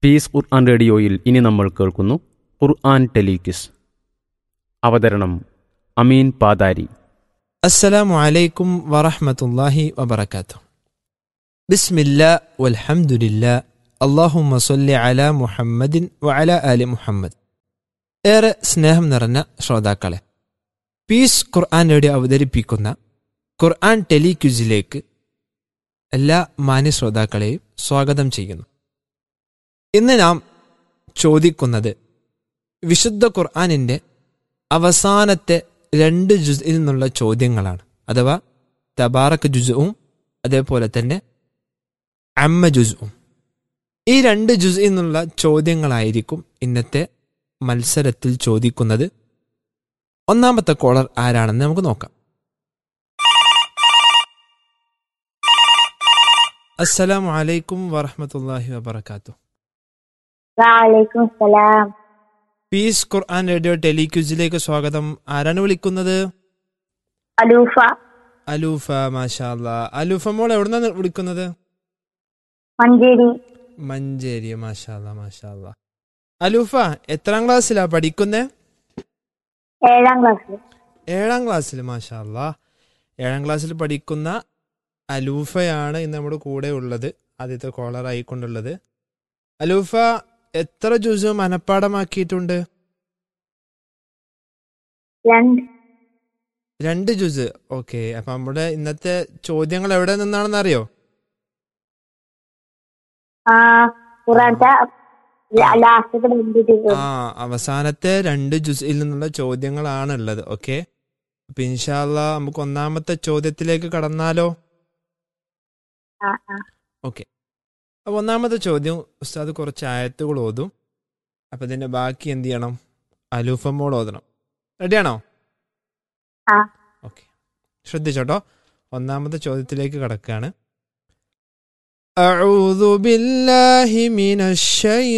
Piece ഖുർആൻ റേഡിയോയിൽ ഇനി നമ്മൾ കേൾക്കുന്നു ഖുർആൻ ടെലിക്വിസ് അവതരണം അമീൻ പാതാരി السلام عليكم ورحمة الله وبركاته بسم الله والحمد لله اللهم صل على മുഹമ്മദിൻ وعلى آل മുഹമ്മദ് ഏറെ സ്നേഹം നിറഞ്ഞ ശ്രോതാക്കളെ പീസ് ഖുർആൻ റേഡിയോ അവതരിപ്പിക്കുന്ന ഖുർആൻ ടെലിക്വിസിലേക്ക് എല്ലാ മാന്യ ശ്രോതാക്കളെയും സ്വാഗതം ചെയ്യുന്നു ഇന്ന് നാം ചോദിക്കുന്നത് വിശുദ്ധ ഖുർആനിൻ്റെ അവസാനത്തെ രണ്ട് ജുസിൽ നിന്നുള്ള ചോദ്യങ്ങളാണ് അഥവാ തബാറക്ക് ജുസുവും അതേപോലെ തന്നെ അമ്മ ജുസുവും ഈ രണ്ട് ജുസിൽ നിന്നുള്ള ചോദ്യങ്ങളായിരിക്കും ഇന്നത്തെ മത്സരത്തിൽ ചോദിക്കുന്നത് ഒന്നാമത്തെ കോളർ ആരാണെന്ന് നമുക്ക് നോക്കാം അസ്സലാമു അലൈക്കും വറഹമത്തല്ലാഹി വബർക്കാത്തു വാലൈക്കും സലാം പീസ് ഖുർആൻ റേഡിയോ ടെലിക്യൂസിലേക്ക് സ്വാഗതം ആരാണ് വിളിക്കുന്നത് അലൂഫ അലൂഫ മാഷാ അല്ലാ അലൂഫ മോൾ എവിടുന്നാണ് വിളിക്കുന്നത് മഞ്ചേരി മഞ്ചേരി മാഷാ അല്ലാ മാഷാ അല്ലാ അലൂഫ എത്രാം ക്ലാസ്സിലാ പഠിക്കുന്നേ ഏഴാം ക്ലാസ് ഏഴാം ക്ലാസ്സിൽ മാഷാ അല്ലാ ഏഴാം ക്ലാസ്സിൽ പഠിക്കുന്ന അലൂഫയാണ് ഇന്ന് നമ്മുടെ കൂടെ ഉള്ളത് ആദ്യത്തെ കോളർ ആയിക്കൊണ്ടുള്ളത് അലൂഫ എത്ര ജ്യൂസ് മനഃപ്പാടമാക്കിയിട്ടുണ്ട് രണ്ട് രണ്ട് ജ്യൂസ് ഓക്കെ അപ്പൊ നമ്മുടെ ഇന്നത്തെ ചോദ്യങ്ങൾ എവിടെ നിന്നാണെന്ന് അറിയോ ആ ഖുറാന്റെ ലാസ്റ്റത്തെ രണ്ട് ദിവസം ആ അവസാനത്തെ രണ്ട് ജുസിൽ നിന്നുള്ള ചോദ്യങ്ങളാണ് ഉള്ളത് ഓക്കെ അപ്പൊ ഇൻഷാല്ല നമുക്ക് ഒന്നാമത്തെ ചോദ്യത്തിലേക്ക് കടന്നാലോ ആ ആ ഓക്കെ അപ്പൊ ഒന്നാമത്തെ ചോദ്യം ഉസ്താദ് കുറച്ച് ആയത്തുകൾ ഓതും അപ്പൊ ഇതിന്റെ ബാക്കി എന്ത് ചെയ്യണം അലൂഫമ്മോൾ ഓതണം റെഡിയാണോ ആ. ഓക്കെ ശ്രദ്ധിച്ചോട്ടോ ഒന്നാമത്തെ ചോദ്യത്തിലേക്ക് കടക്കുകയാണ് أعوذ بالله من الشيطان